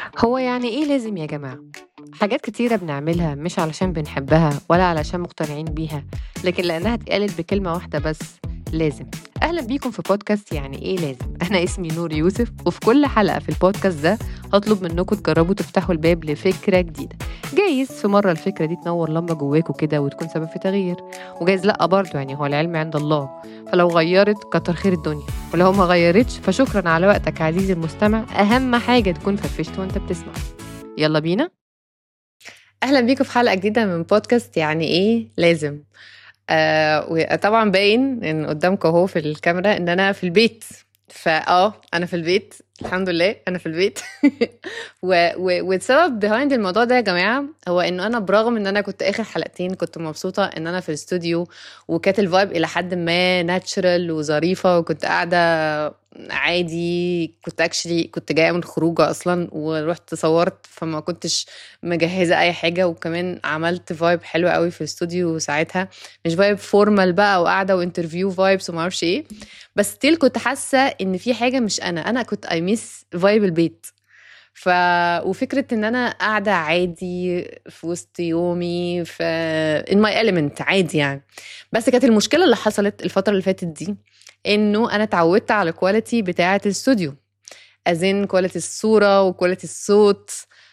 هو يعني إيه لازم يا جماعة؟ حاجات كتيرة بنعملها مش علشان بنحبها ولا علشان مقتنعين بيها لكن لأنها اتقالت بكلمة واحدة بس لازم أهلا بيكم في بودكاست يعني إيه لازم أنا اسمي نور يوسف وفي كل حلقة في البودكاست ده هطلب منكم تجربوا تفتحوا الباب لفكرة جديدة جايز في مرة الفكرة دي تنور لمبة جواكوا كده وتكون سبب في تغيير وجايز لأ برضه يعني هو العلم عند الله فلو غيرت كتر خير الدنيا ولو ما غيرتش فشكرا على وقتك عزيزي المستمع أهم حاجة تكون فرفشت وانت بتسمع يلا بينا اهلا بيكم في حلقه جديده من بودكاست يعني ايه لازم آه وطبعا باين ان قدامكم اهو في الكاميرا ان انا في البيت فاه انا في البيت الحمد لله انا في البيت و... و... والسبب بيهايند الموضوع ده يا جماعه هو انه انا برغم ان انا كنت اخر حلقتين كنت مبسوطه ان انا في الاستوديو وكانت الفايب الى حد ما ناتشرال وظريفه وكنت قاعده عادي كنت اكشلي كنت جايه من خروجه اصلا ورحت صورت فما كنتش مجهزه اي حاجه وكمان عملت فايب حلو قوي في الاستوديو ساعتها مش فايب فورمال بقى وقاعده وانترفيو فايبس وما اعرفش ايه بس ستيل كنت حاسه ان في حاجه مش انا انا كنت اي ميس فايب البيت ف وفكره ان انا قاعده عادي في وسط يومي في ان ماي element عادي يعني بس كانت المشكله اللي حصلت الفتره اللي فاتت دي انه انا اتعودت على الكواليتي بتاعه الاستوديو ازين كواليتي الصوره وكواليتي الصوت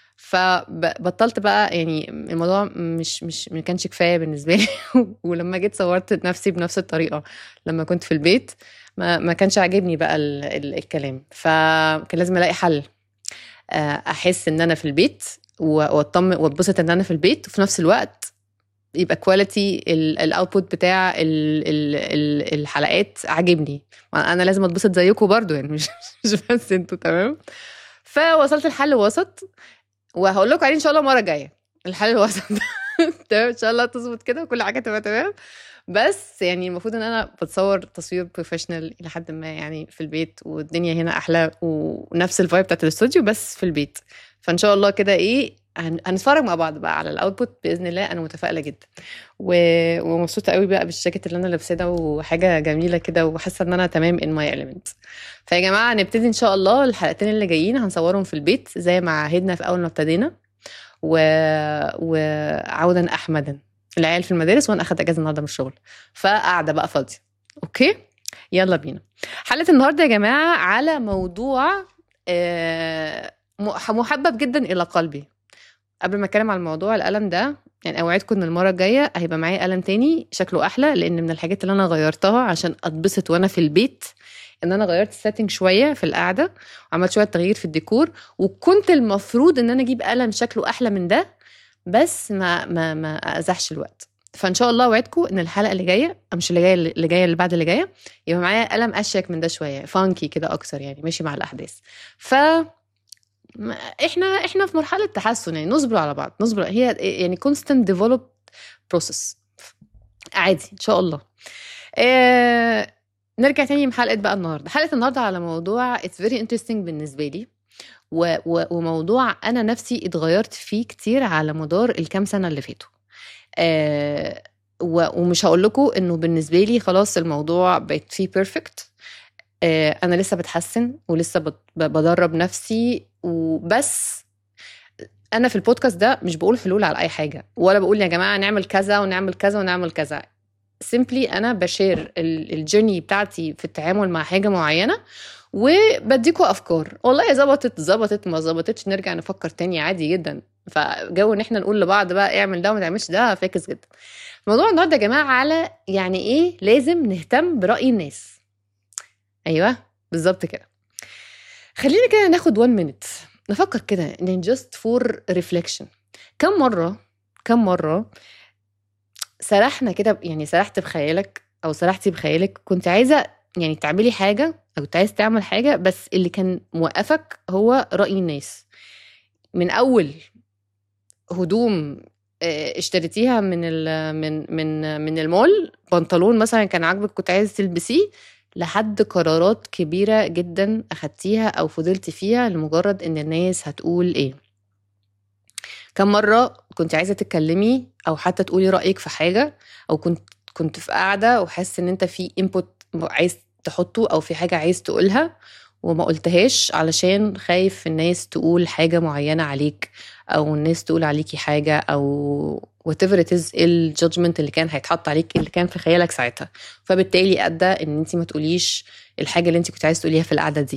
فبطلت بقى يعني الموضوع مش مش ما كانش كفايه بالنسبه لي ولما جيت صورت نفسي بنفس الطريقه لما كنت في البيت ما, ما كانش عاجبني بقى ال ال الكلام فكان لازم الاقي حل احس ان انا في البيت واطمن واتبسط ان انا في البيت وفي نفس الوقت يبقى كواليتي الاوتبوت بتاع ال ال ال الحلقات عاجبني انا لازم اتبسط زيكم برضو يعني مش مش بس انتوا تمام فوصلت الحل وسط وهقول لكم عليه ان شاء الله المره الجايه الحل الوسط تمام ان شاء الله تظبط كده وكل حاجه تبقى تمام بس يعني المفروض ان انا بتصور تصوير بروفيشنال الى حد ما يعني في البيت والدنيا هنا احلى ونفس الفايب بتاعت الاستوديو بس في البيت فان شاء الله كده ايه هنتفرج مع بعض بقى على الاوتبوت باذن الله انا متفائله جدا و... ومبسوطه قوي بقى بالجاكيت اللي انا لابساه ده وحاجه جميله كده وحاسه ان انا تمام ان ماي اليمنت فيا جماعه نبتدي ان شاء الله الحلقتين اللي جايين هنصورهم في البيت زي ما عهدنا في اول ما ابتدينا و... وعودا احمدا العيال في المدارس وانا اخدت اجازه النهارده من الشغل فقاعده بقى فاضيه اوكي يلا بينا حلقه النهارده يا جماعه على موضوع محبب جدا الى قلبي قبل ما اتكلم على الموضوع القلم ده يعني اوعدكم ان المره الجايه هيبقى معايا قلم تاني شكله احلى لان من الحاجات اللي انا غيرتها عشان اتبسط وانا في البيت ان انا غيرت السيتنج شويه في القعده وعملت شويه تغيير في الديكور وكنت المفروض ان انا اجيب قلم شكله احلى من ده بس ما ما ما ازحش الوقت فان شاء الله اوعدكم ان الحلقه اللي جايه مش اللي جايه اللي جايه اللي بعد اللي جايه يبقى معايا قلم اشيك من ده شويه فانكي كده اكتر يعني ماشي مع الاحداث ف احنا احنا في مرحله تحسن يعني نصبر على بعض نصبر هي يعني كونستنت ديفلوب بروسيس عادي ان شاء الله اه نرجع تاني من حلقه بقى النهارده حلقه النهارده على موضوع اتس فيري انترستنج بالنسبه لي و و وموضوع انا نفسي اتغيرت فيه كتير على مدار الكام سنه اللي فاتوا اه ومش هقول لكم انه بالنسبه لي خلاص الموضوع بقت فيه بيرفكت اه انا لسه بتحسن ولسه بدرب نفسي وبس انا في البودكاست ده مش بقول حلول على اي حاجه ولا بقول يا جماعه نعمل كذا ونعمل كذا ونعمل كذا سيمبلي انا بشير الجيرني بتاعتي في التعامل مع حاجه معينه وبديكوا افكار والله ظبطت ظبطت ما ظبطتش نرجع نفكر تاني عادي جدا فجو ان احنا نقول لبعض بقى اعمل ده وما تعملش ده فاكس جدا الموضوع النهارده يا جماعه على يعني ايه لازم نهتم براي الناس ايوه بالظبط كده خلينا كده ناخد 1 مينت نفكر كده ان جاست فور ريفليكشن كم مره كم مره سرحنا كده يعني سرحت بخيالك او سرحتي بخيالك كنت عايزه يعني تعملي حاجه او كنت عايز تعمل حاجه بس اللي كان موقفك هو راي الناس من اول هدوم اشتريتيها من من من من المول بنطلون مثلا كان عاجبك كنت عايز تلبسيه لحد قرارات كبيرة جدا أخدتيها أو فضلت فيها لمجرد إن الناس هتقول إيه كم مرة كنت عايزة تتكلمي أو حتى تقولي رأيك في حاجة أو كنت كنت في قاعدة وحاسة إن أنت في input عايز تحطه أو في حاجة عايز تقولها وما قلتهاش علشان خايف الناس تقول حاجة معينة عليك أو الناس تقول عليكي حاجة أو whatever it is الجادجمنت اللي كان هيتحط عليك اللي كان في خيالك ساعتها فبالتالي أدى إن أنت ما تقوليش الحاجة اللي أنت كنت عايز تقوليها في القعدة دي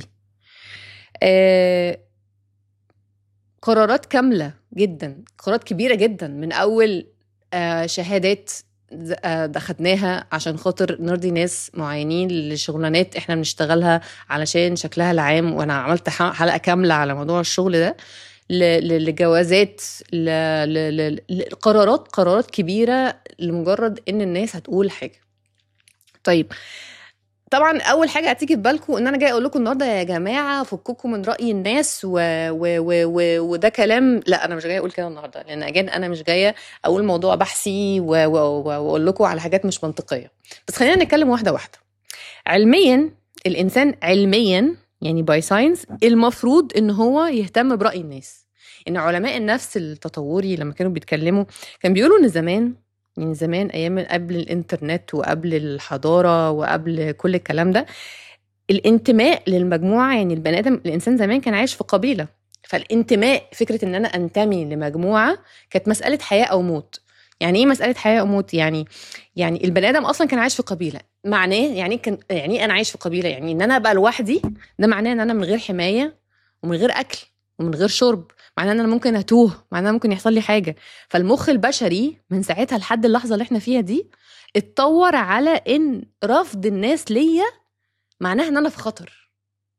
آه قرارات كاملة جدا قرارات كبيرة جدا من أول آه شهادات اخدناها عشان خاطر نرضي ناس معينين لشغلانات احنا بنشتغلها علشان شكلها العام وانا عملت حلقه كامله على موضوع الشغل ده لجوازات لقرارات قرارات كبيره لمجرد ان الناس هتقول حاجه طيب طبعا اول حاجه هتيجي في بالكم ان انا جاي اقول لكم النهارده يا جماعه فككم من راي الناس و... و... و... و... وده كلام لا انا مش جايه اقول كده النهارده لان اجان انا مش جايه اقول موضوع بحثي و... و... واقول لكم على حاجات مش منطقيه بس خلينا نتكلم واحده واحده علميا الانسان علميا يعني باي ساينس المفروض ان هو يهتم براي الناس ان علماء النفس التطوري لما كانوا بيتكلموا كان بيقولوا ان زمان يعني زمان ايام قبل الانترنت وقبل الحضاره وقبل كل الكلام ده الانتماء للمجموعه يعني البني ادم الانسان زمان كان عايش في قبيله فالانتماء فكره ان انا انتمي لمجموعه كانت مساله حياه او موت يعني ايه مساله حياه او موت يعني يعني البني ادم اصلا كان عايش في قبيله معناه يعني كان يعني انا عايش في قبيله يعني ان انا ابقى لوحدي ده معناه ان انا من غير حمايه ومن غير اكل ومن غير شرب معناه ان انا ممكن اتوه معناه ممكن يحصل لي حاجه فالمخ البشري من ساعتها لحد اللحظه اللي احنا فيها دي اتطور على ان رفض الناس ليا معناها ان انا في خطر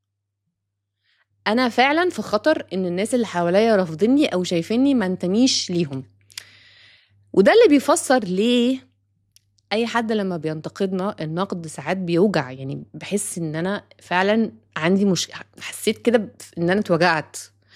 انا فعلا في خطر ان الناس اللي حواليا رافضيني او شايفيني ما انتميش ليهم وده اللي بيفسر ليه اي حد لما بينتقدنا النقد ساعات بيوجع يعني بحس ان انا فعلا عندي مش حسيت كده ان انا اتوجعت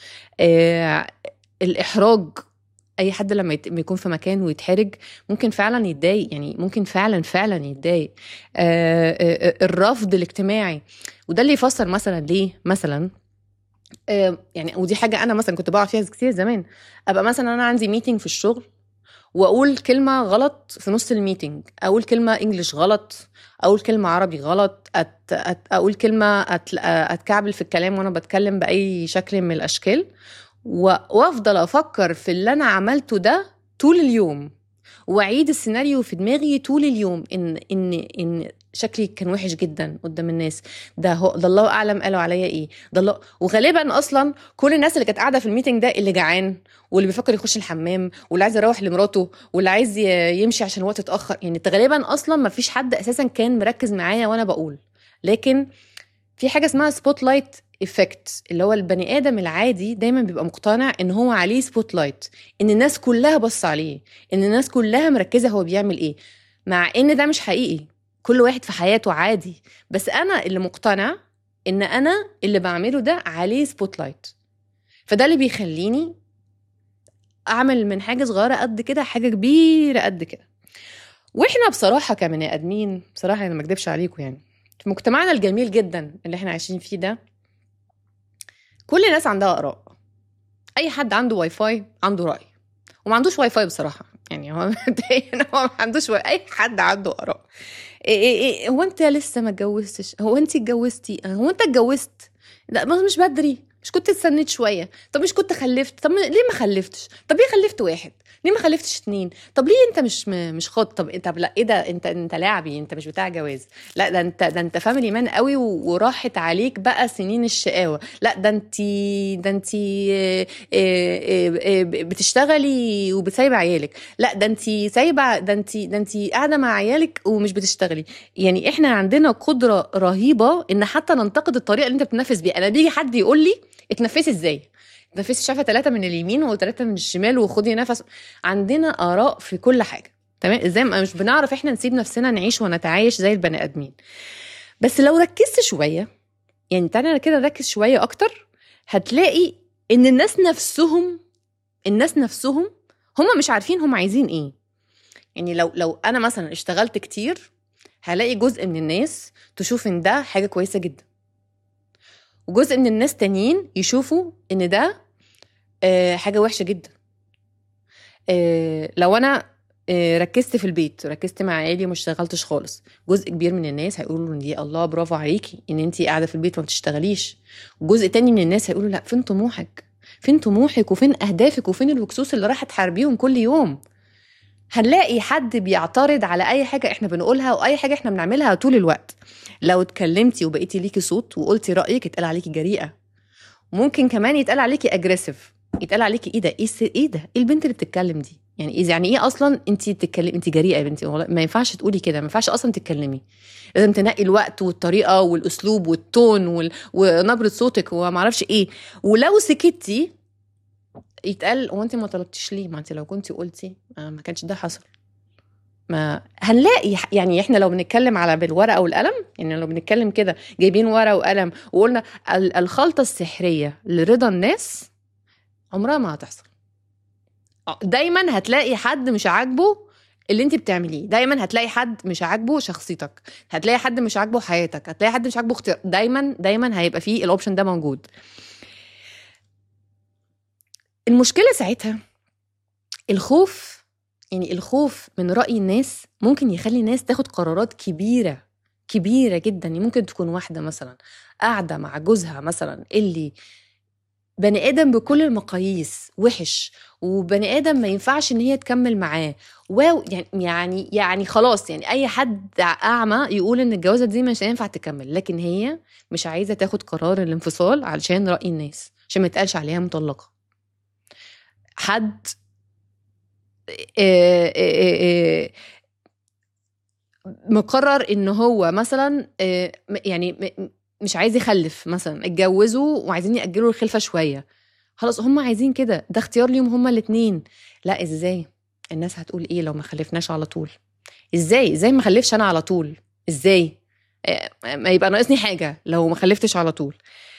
آه الاحراج اي حد لما يكون في مكان ويتحرج ممكن فعلا يتضايق يعني ممكن فعلا فعلا يتضايق آه آه الرفض الاجتماعي وده اللي يفسر مثلا ليه مثلا آه يعني ودي حاجه انا مثلا كنت بقع فيها كتير زمان ابقى مثلا انا عندي ميتنج في الشغل واقول كلمه غلط في نص الميتنج اقول كلمه انجلش غلط اقول كلمه عربي غلط أت أت اقول كلمه أت اتكعبل في الكلام وانا بتكلم باي شكل من الاشكال وافضل افكر في اللي انا عملته ده طول اليوم واعيد السيناريو في دماغي طول اليوم ان ان ان شكلي كان وحش جدا قدام الناس ده هو ده الله اعلم قالوا عليا ايه ده الله وغالبا اصلا كل الناس اللي كانت قاعده في الميتنج ده اللي جعان واللي بيفكر يخش الحمام واللي عايز يروح لمراته واللي عايز يمشي عشان الوقت اتاخر يعني غالبا اصلا ما فيش حد اساسا كان مركز معايا وانا بقول لكن في حاجه اسمها سبوت لايت افكت اللي هو البني ادم العادي دايما بيبقى مقتنع ان هو عليه سبوت لايت ان الناس كلها بص عليه ان الناس كلها مركزه هو بيعمل ايه مع ان ده مش حقيقي كل واحد في حياته عادي بس انا اللي مقتنع ان انا اللي بعمله ده عليه سبوت لايت فده اللي بيخليني اعمل من حاجه صغيره قد كده حاجه كبيره قد كده واحنا بصراحه كبني ادمين بصراحه انا ما اكدبش عليكم يعني في مجتمعنا الجميل جدا اللي احنا عايشين فيه ده كل الناس عندها اراء اي حد عنده واي فاي عنده راي وما عندوش واي فاي بصراحه يعني هو هو ما عندوش واي اي حد عنده اراء إيه إيه إيه هو انت لسه ما اتجوزتش هو انت اتجوزتي هو انت اتجوزت لا مش بدري مش كنت استنيت شويه طب مش كنت خلفت طب ليه ما خلفتش طب ليه خلفت واحد ليه ما خلفتش اتنين طب ليه انت مش مش خاط طب طب لا ايه ده انت انت لاعبي انت مش بتاع جواز لا ده انت ده انت فاميلي مان قوي وراحت عليك بقى سنين الشقاوه لا ده انت ده انت آه، آه، آه، بتشتغلي وبتسايبه عيالك لا ده انت سايبه ده انت ده انت قاعده مع عيالك ومش بتشتغلي يعني احنا عندنا قدره رهيبه ان حتى ننتقد الطريقه اللي انت بتنفذ بيها انا بيجي حد يقول لي اتنفسي ازاي تنفسي شايفه ثلاثه من اليمين وثلاثه من الشمال وخدي نفس عندنا اراء في كل حاجه تمام ازاي مش بنعرف احنا نسيب نفسنا نعيش ونتعايش زي البني ادمين بس لو ركزت شويه يعني تعالى كده ركز شويه اكتر هتلاقي ان الناس نفسهم الناس نفسهم هم مش عارفين هم عايزين ايه يعني لو لو انا مثلا اشتغلت كتير هلاقي جزء من الناس تشوف ان ده حاجه كويسه جدا وجزء من الناس تانيين يشوفوا ان ده آه، حاجه وحشه جدا آه، لو انا آه، ركزت في البيت ركزت مع عيالي وما اشتغلتش خالص جزء كبير من الناس هيقولوا ان دي الله برافو عليكي ان انت قاعده في البيت وما بتشتغليش وجزء تاني من الناس هيقولوا لا فين طموحك فين طموحك وفين اهدافك وفين الوكسوس اللي رايحه تحاربيهم كل يوم هنلاقي حد بيعترض على اي حاجه احنا بنقولها واي حاجه احنا بنعملها طول الوقت لو اتكلمتي وبقيتي ليكي صوت وقلتي رايك اتقال عليكي جريئه ممكن كمان يتقال عليكي اجريسيف يتقال عليكي ايه ده ايه ايه ده ايه البنت اللي بتتكلم دي يعني ايه يعني ايه اصلا انت بتتكلمي انت جريئه يا بنتي والله ما ينفعش تقولي كده ما ينفعش اصلا تتكلمي لازم تنقي الوقت والطريقه والاسلوب والتون وال... ونبره صوتك وما اعرفش ايه ولو سكتي يتقال هو انت ما طلبتيش ليه ما انت لو كنت قلتي ما كانش ده حصل ما هنلاقي يعني احنا لو بنتكلم على بالورقه والقلم يعني لو بنتكلم كده جايبين ورقه وقلم وقلنا الخلطه السحريه لرضا الناس عمرها ما هتحصل دايما هتلاقي حد مش عاجبه اللي انت بتعمليه دايما هتلاقي حد مش عاجبه شخصيتك هتلاقي حد مش عاجبه حياتك هتلاقي حد مش عاجبه اختيار دايما دايما هيبقى فيه الاوبشن ده موجود المشكله ساعتها الخوف يعني الخوف من راي الناس ممكن يخلي الناس تاخد قرارات كبيره كبيره جدا يعني ممكن تكون واحده مثلا قاعده مع جوزها مثلا اللي بني ادم بكل المقاييس وحش وبني ادم ما ينفعش ان هي تكمل معاه واو يعني يعني يعني خلاص يعني اي حد اعمى يقول ان الجوازه دي مش هينفع تكمل لكن هي مش عايزه تاخد قرار الانفصال علشان راي الناس عشان ما يتقالش عليها مطلقه حد مقرر ان هو مثلا يعني مش عايز يخلف مثلا اتجوزوا وعايزين ياجلوا الخلفه شويه خلاص هم عايزين كده ده اختيار ليهم هما الاثنين لا ازاي الناس هتقول ايه لو ما خلفناش على طول ازاي ازاي ما خلفش انا على طول ازاي ما يبقى ناقصني حاجه لو ما خلفتش على طول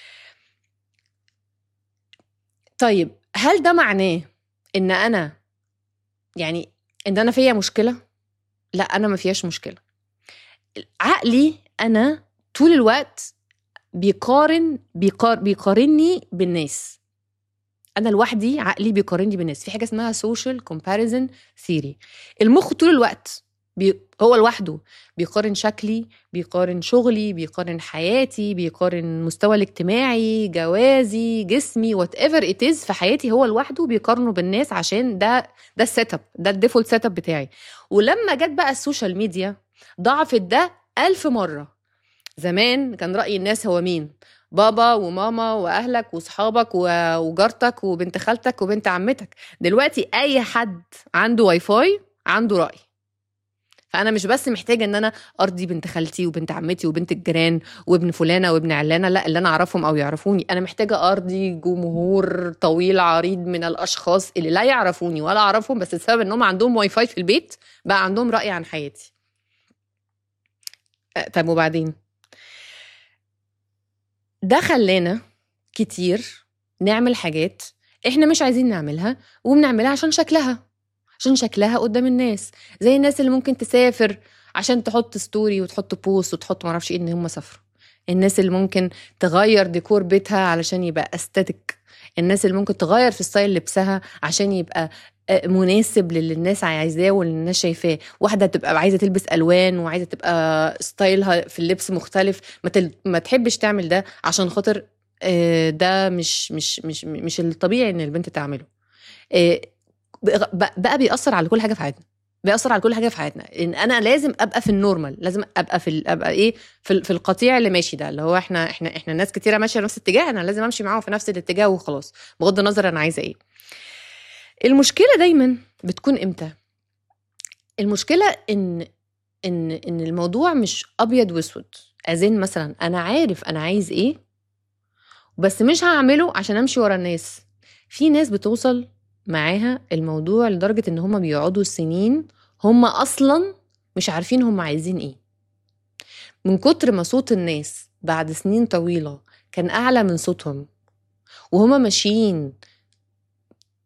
طيب هل ده معناه ان انا يعني ان انا فيا مشكله لا انا ما فيهاش مشكله عقلي انا طول الوقت بيقارن بيقار بيقارني بالناس انا لوحدي عقلي بيقارني بالناس في حاجه اسمها سوشيال كومباريزن ثيري المخ طول الوقت بي هو لوحده بيقارن شكلي بيقارن شغلي بيقارن حياتي بيقارن المستوى الاجتماعي جوازي جسمي وات ايفر ات از في حياتي هو لوحده بيقارنه بالناس عشان ده ده السيت اب ده الديفولت سيت اب بتاعي ولما جت بقى السوشيال ميديا ضعفت ده ألف مرة زمان كان رأي الناس هو مين بابا وماما واهلك واصحابك وجارتك وبنت خالتك وبنت عمتك دلوقتي اي حد عنده واي فاي عنده راي فانا مش بس محتاجه ان انا ارضي بنت خالتي وبنت عمتي وبنت الجيران وابن فلانه وابن علانه لا اللي انا اعرفهم او يعرفوني انا محتاجه ارضي جمهور طويل عريض من الاشخاص اللي لا يعرفوني ولا اعرفهم بس بسبب ان هم عندهم واي فاي في البيت بقى عندهم راي عن حياتي طيب وبعدين ده خلانا كتير نعمل حاجات احنا مش عايزين نعملها وبنعملها عشان شكلها عشان شكلها قدام الناس زي الناس اللي ممكن تسافر عشان تحط ستوري وتحط بوست وتحط معرفش ايه ان هم سافروا الناس اللي ممكن تغير ديكور بيتها علشان يبقى استاتيك الناس اللي ممكن تغير في ستايل لبسها عشان يبقى آه، مناسب للي الناس عايزاه واللي الناس شايفاه واحده تبقى عايزه تلبس الوان وعايزه تبقى ستايلها في اللبس مختلف ما, تل... ما تحبش تعمل ده عشان خاطر آه، ده مش مش مش مش الطبيعي ان البنت تعمله آه، بقى بيأثر على كل حاجه في حياتنا بيأثر على كل حاجه في حياتنا ان انا لازم ابقى في النورمال لازم ابقى في ابقى ايه في, في القطيع اللي ماشي ده اللي هو احنا احنا احنا ناس كتيره ماشيه نفس الاتجاه انا لازم امشي معاهم في نفس الاتجاه وخلاص بغض النظر انا عايزه ايه المشكله دايما بتكون امتى المشكله ان ان ان الموضوع مش ابيض واسود ازين مثلا انا عارف انا عايز ايه بس مش هعمله عشان امشي ورا الناس في ناس بتوصل معاها الموضوع لدرجة ان هما بيقعدوا سنين هما اصلا مش عارفين هما عايزين ايه من كتر ما صوت الناس بعد سنين طويلة كان اعلى من صوتهم وهما ماشيين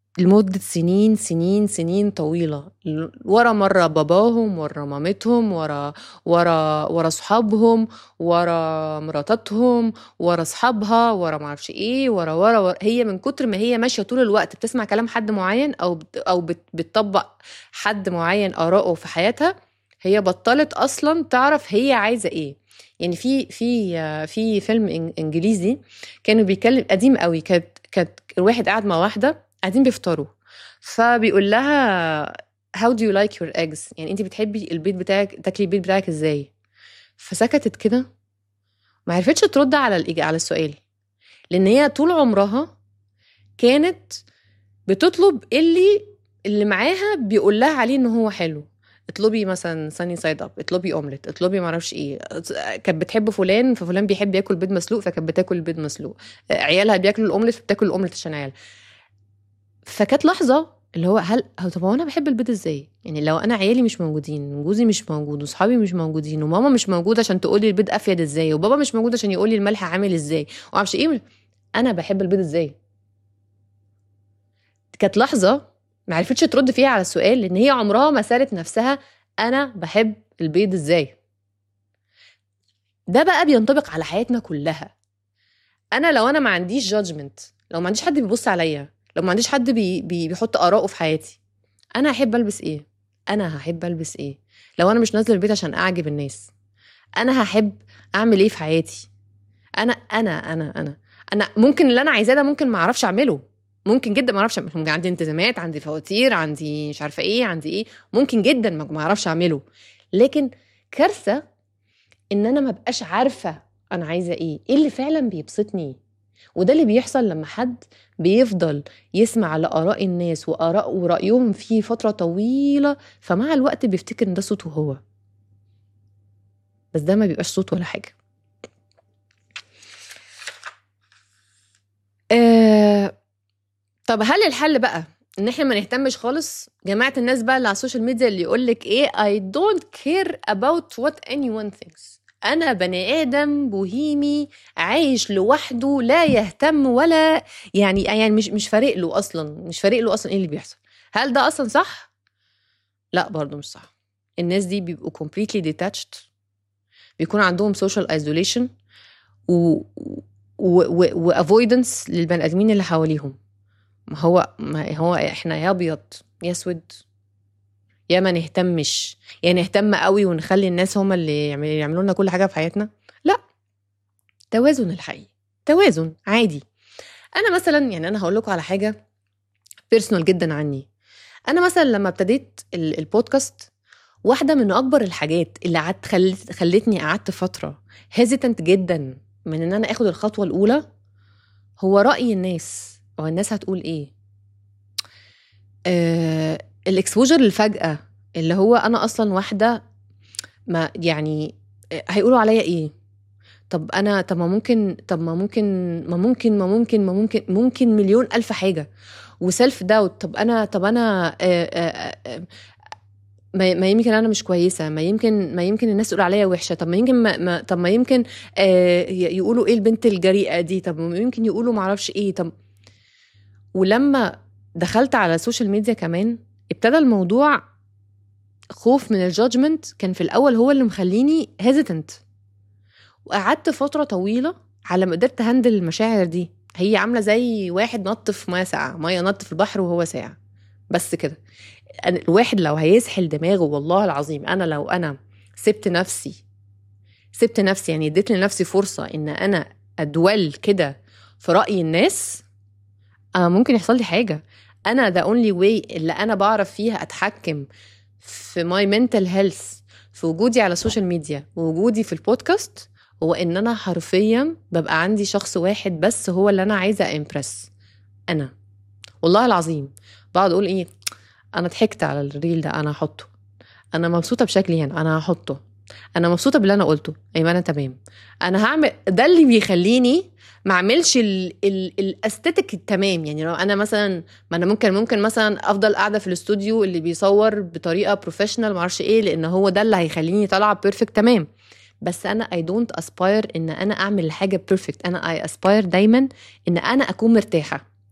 لمدة سنين سنين سنين طويلة ورا مرة باباهم ورا مامتهم ورا ورا ورا صحابهم ورا مراتاتهم ورا صحابها ورا معرفش ايه ورا, ورا ورا هي من كتر ما هي ماشية طول الوقت بتسمع كلام حد معين او او بتطبق حد معين آراءه في حياتها هي بطلت اصلا تعرف هي عايزة ايه يعني في في في فيلم انجليزي كانوا بيتكلم قديم قوي كانت كانت الواحد قاعد مع واحده قاعدين بيفطروا فبيقول لها how do you like your eggs يعني انت بتحبي البيت بتاعك تاكلي البيت بتاعك ازاي فسكتت كده ما عرفتش ترد على على السؤال لان هي طول عمرها كانت بتطلب اللي اللي معاها بيقول لها عليه ان هو حلو اطلبي مثلا ساني سايد اب اطلبي اومليت اطلبي معرفش ايه كانت بتحب فلان ففلان بيحب ياكل بيض مسلوق فكانت بتاكل البيض مسلوق عيالها بياكلوا الاومليت فبتاكل الاومليت عشان عيال فكانت لحظه اللي هو هل هو طب هو انا بحب البيض ازاي يعني لو انا عيالي مش موجودين جوزي مش موجود وصحابي مش موجودين وماما مش موجوده عشان تقولي البيض افيد ازاي وبابا مش موجود عشان يقولي الملح عامل ازاي ومعرفش ايه انا بحب البيض ازاي كانت لحظه ما عرفتش ترد فيها على السؤال لان هي عمرها ما سالت نفسها انا بحب البيض ازاي ده بقى بينطبق على حياتنا كلها انا لو انا ما عنديش جادجمنت لو ما عنديش حد بيبص عليا لو ما عنديش حد بي بي بيحط اراءه في حياتي انا هحب البس ايه انا هحب البس ايه لو انا مش نازله البيت عشان اعجب الناس انا هحب اعمل ايه في حياتي انا انا انا انا انا ممكن اللي انا عايزاه ده ممكن ما اعرفش اعمله ممكن جدا ما اعرفش اعمله عندي التزامات عندي فواتير عندي مش عارفه ايه عندي ايه ممكن جدا ما اعرفش اعمله لكن كارثه ان انا ما بقاش عارفه انا عايزه ايه ايه اللي فعلا بيبسطني وده اللي بيحصل لما حد بيفضل يسمع لآراء الناس وآراء ورأيهم فيه فترة طويلة فمع الوقت بيفتكر إن ده صوته هو بس ده ما بيبقاش صوت ولا حاجة آه طب هل الحل بقى ان احنا ما نهتمش خالص جماعه الناس بقى اللي على السوشيال ميديا اللي يقول لك ايه I don't care about what anyone thinks انا بني ادم بوهيمي عايش لوحده لا يهتم ولا يعني يعني مش مش فارق له اصلا مش فارق له اصلا ايه اللي بيحصل هل ده اصلا صح لا برضه مش صح الناس دي بيبقوا completely detached بيكون عندهم social isolation و و avoidance للبني ادمين اللي حواليهم ما هو ما هو احنا يا ابيض يا اسود يا ما نهتمش يا نهتم قوي ونخلي الناس هما اللي يعملوا لنا كل حاجه في حياتنا لا توازن الحقيقي توازن عادي انا مثلا يعني انا هقول لكم على حاجه بيرسونال جدا عني انا مثلا لما ابتديت البودكاست واحده من اكبر الحاجات اللي قعدت خلت خلتني قعدت فتره هيزيتنت جدا من ان انا اخد الخطوه الاولى هو راي الناس هو الناس هتقول ايه آه الاكسبوجر الفجأة اللي هو انا اصلا واحده ما يعني هيقولوا عليا ايه طب انا طب ما ممكن طب ما ممكن ما ممكن ما ممكن ما ممكن ممكن مليون الف حاجه وسيلف داوت طب انا طب انا آآ آآ ما يمكن انا مش كويسه ما يمكن ما يمكن الناس تقول عليا وحشه طب ما يمكن ما, ما طب ما يمكن يقولوا ايه البنت الجريئه دي طب ما يمكن يقولوا معرفش ايه طب ولما دخلت على السوشيال ميديا كمان ابتدى الموضوع خوف من الجادجمنت كان في الاول هو اللي مخليني هيزيتنت وقعدت فتره طويله على ما قدرت هندل المشاعر دي هي عامله زي واحد نط في ميه ساقعه ميه نط في البحر وهو ساقع بس كده الواحد لو هيسحل دماغه والله العظيم انا لو انا سبت نفسي سبت نفسي يعني اديت لنفسي فرصه ان انا ادول كده في راي الناس آه ممكن يحصل لي حاجه انا ذا اونلي واي اللي انا بعرف فيها اتحكم في ماي منتل هيلث في وجودي على السوشيال ميديا ووجودي في البودكاست هو ان انا حرفيا ببقى عندي شخص واحد بس هو اللي انا عايزه امبرس انا والله العظيم بقعد اقول ايه انا ضحكت على الريل ده انا هحطه انا مبسوطه بشكلي هنا انا هحطه انا مبسوطه باللي انا قلته ايوه انا تمام انا هعمل ده اللي بيخليني ما اعملش الاستيتيك التمام يعني لو انا مثلا ما انا ممكن ممكن مثلا افضل قاعده في الاستوديو اللي بيصور بطريقه بروفيشنال ما اعرفش ايه لان هو ده اللي هيخليني طالعه بيرفكت تمام بس انا اي دونت اسباير ان انا اعمل حاجه بيرفكت انا اي اسباير دايما ان انا اكون مرتاحه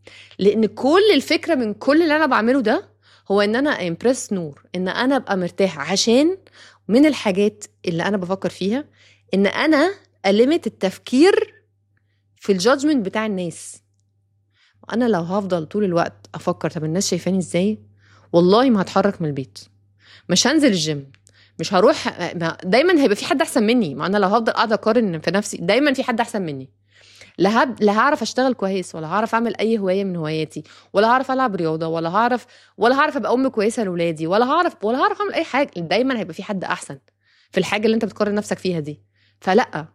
لان كل الفكره من كل اللي انا بعمله ده هو ان انا امبرس نور ان انا ابقى مرتاحه عشان من الحاجات اللي انا بفكر فيها ان انا ألمت التفكير في الجادجمنت بتاع الناس انا لو هفضل طول الوقت افكر طب الناس شايفاني ازاي والله ما هتحرك من البيت مش هنزل الجيم مش هروح ما دايما هيبقى في حد احسن مني ما انا لو هفضل قاعده اقارن في نفسي دايما في حد احسن مني لا هب... لا هعرف اشتغل كويس ولا هعرف اعمل اي هوايه من هواياتي ولا هعرف العب رياضه ولا هعرف ولا هعرف ابقى ام كويسه لاولادي ولا هعرف ولا هعرف اعمل اي حاجه دايما هيبقى في حد احسن في الحاجه اللي انت بتقارن نفسك فيها دي فلا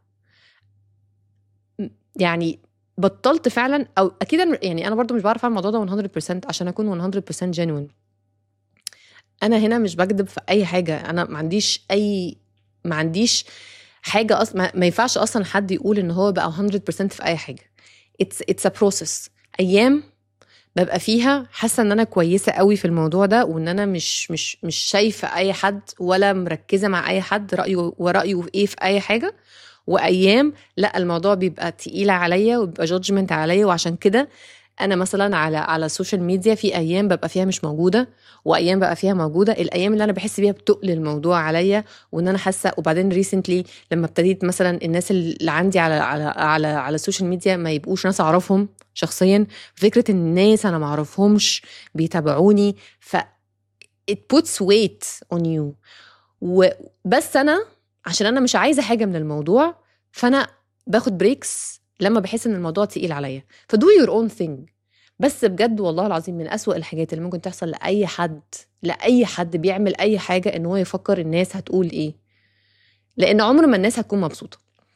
يعني بطلت فعلا او اكيد يعني انا برضو مش بعرف اعمل الموضوع ده 100% عشان اكون 100% جينوين انا هنا مش بكذب في اي حاجه انا ما عنديش اي ما عنديش حاجه اصلا ما ينفعش اصلا حد يقول ان هو بقى 100% في اي حاجه اتس اتس ا بروسيس ايام ببقى فيها حاسه ان انا كويسه قوي في الموضوع ده وان انا مش مش مش شايفه اي حد ولا مركزه مع اي حد رايه ورايه في ايه في اي حاجه وايام لا الموضوع بيبقى تقيل عليا وبيبقى جادجمنت عليا وعشان كده انا مثلا على على السوشيال ميديا في ايام ببقى فيها مش موجوده وايام ببقى فيها موجوده الايام اللي انا بحس بيها بتقل الموضوع عليا وان انا حاسه وبعدين ريسنتلي لما ابتديت مثلا الناس اللي عندي على على على على السوشيال ميديا ما يبقوش ناس اعرفهم شخصيا فكره ان الناس انا ما اعرفهمش بيتابعوني ف it puts weight on you وبس انا عشان انا مش عايزه حاجه من الموضوع فانا باخد بريكس لما بحس ان الموضوع تقيل عليا فدو يور اون ثينج بس بجد والله العظيم من أسوأ الحاجات اللي ممكن تحصل لأي حد لأي حد بيعمل أي حاجة إن هو يفكر الناس هتقول إيه لأن عمر ما الناس هتكون مبسوطة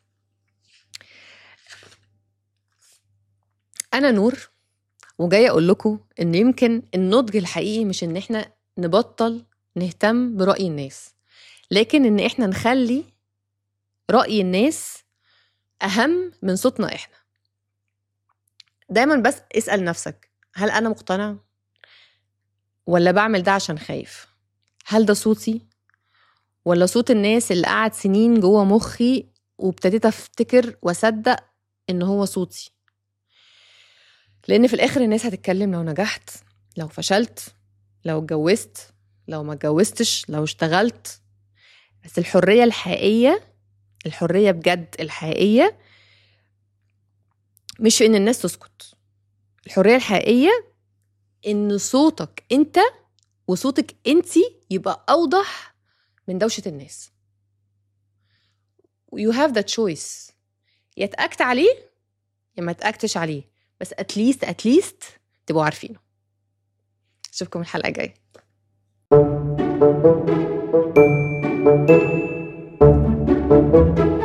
أنا نور وجاية أقول لكم إن يمكن النضج الحقيقي مش إن إحنا نبطل نهتم برأي الناس لكن إن إحنا نخلي رأي الناس أهم من صوتنا إحنا دايما بس اسأل نفسك هل أنا مقتنع ولا بعمل ده عشان خايف هل ده صوتي ولا صوت الناس اللي قعد سنين جوه مخي وابتديت افتكر واصدق ان هو صوتي لان في الاخر الناس هتتكلم لو نجحت لو فشلت لو اتجوزت لو ما اتجوزتش لو اشتغلت بس الحريه الحقيقيه الحريه بجد الحقيقيه مش في ان الناس تسكت الحريه الحقيقيه ان صوتك انت وصوتك انت يبقى اوضح من دوشه الناس you have that choice يا تاكت عليه يا ما تاكتش عليه بس اتليست اتليست تبقوا عارفينه اشوفكم الحلقه الجايه